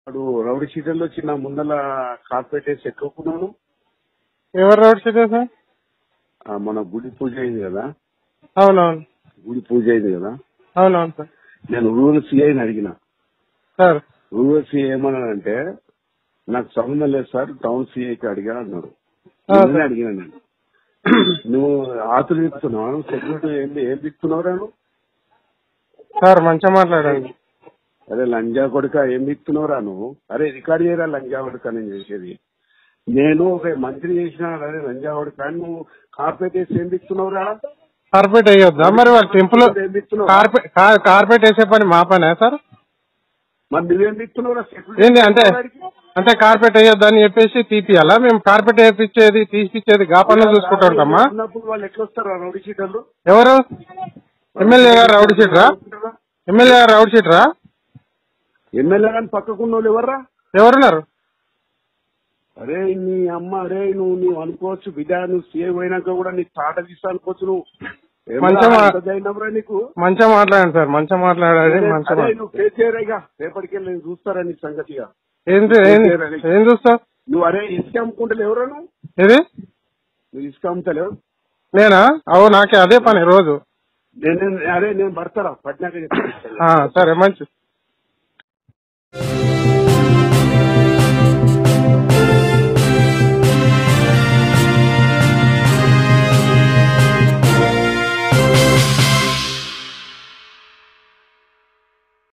వాడు రౌడీ షీటర్లో వచ్చి నా ముందల కార్పెట్ వేసి ఎక్కుకున్నాను ఎవరు రోడ్ షీట్ సార్ ఆ, మన గుడి పూజ అయింది కదా అవునవును గుడి పూజ అయింది కదా అవునవును సార్ నేను రూరల్ సిఐని అడిగిన సార్ రూరల్ సిఐ ఏమన్నాడంటే నాకు సంబంధం లేదు సార్ టౌన్ సిఐకి అడిగా అన్నాడు ఆ, నిన్నే అడిగిన నేను నువ్వు ఆతులు తిప్పుతున్నావు సెక్యూరిటీ ఏం ఏం తిప్పుతున్నావురా నువ్వు సార్ మంచిగా మాట్లాడండి అరే లంజా కొడుక ఏం తిప్పుతున్నావురా నువ్వు అరే రికార్డ్ చేయరా లంజా కొడుక నేను చేసేది నేను ఒక మంత్రి చేసిన అరే లంజా కొడుక అని నువ్వు కార్పెట్ వేసి ఏం తిప్పుతున్నావురా కార్పెట్ వేయొద్దా మరి వాళ్ళ టెంపుల్ ఏం తిప్పుతున్నావు కార్పెట్ కా- కార్పెట్ వేసే పని మా పనే సార్ మరి నువ్వేం తిప్పుతున్నావురా ఏంటి అంటే సెక్యూరిటీ అంటే కార్పెట్ వేయొద్దా అని చెప్పేసి తీపియాలా మేము కార్పెట్ వేపించేది తీసిచ్చేది గా పనులు చూసుకుంటూ ఉంటామా ఉన్నప్పుడు వాళ్ళు ఎట్లా వస్తారు ఆ రౌడీ షీటర్లు ఎవరు ఎమ్మెల్యే గారు రౌడ్ షీట్రా ఎమ్మెల్యే గారు రౌడ్ షీట్రా ఎమ్మెల్యే కానీ పక్కకున్న వాళ్ళు ఎవర్రా ఎవరున్నారు అరే నీ అమ్మ అరే నువ్వు నువ్వు అనుకోవచ్చు బిడ్డ నువ్వు సీఎం అయినాక కూడా నీకు తాట తీస్తా అనుకోవచ్చు నువ్వు ఏమరా, మంచిగా మా- అంత ధైర్యంరా నీకు మంచిగా మాట్లాడండి సార్ మంచిగా మాట్లాడాలి మంచిగా అరే మాట్లా- నువ్వు కేసీఆర్ ఇక రేపటికి వెళ్ళి నేను చూస్తారా నీ సంగతిగా ఏం ఏం ఏం చూస్తావు నువ్వు అరే ఇసుక అమ్ముకుంటలేవు ఎవరా నువ్వు ఏది నువ్వు ఇసుక అమ్ముతలేవు నేనా అవు నాకే అదే పని రోజు నేను నేను- అరే నేను పడతారా పట్నాక చెప్తాను ఆ, సరే మంచి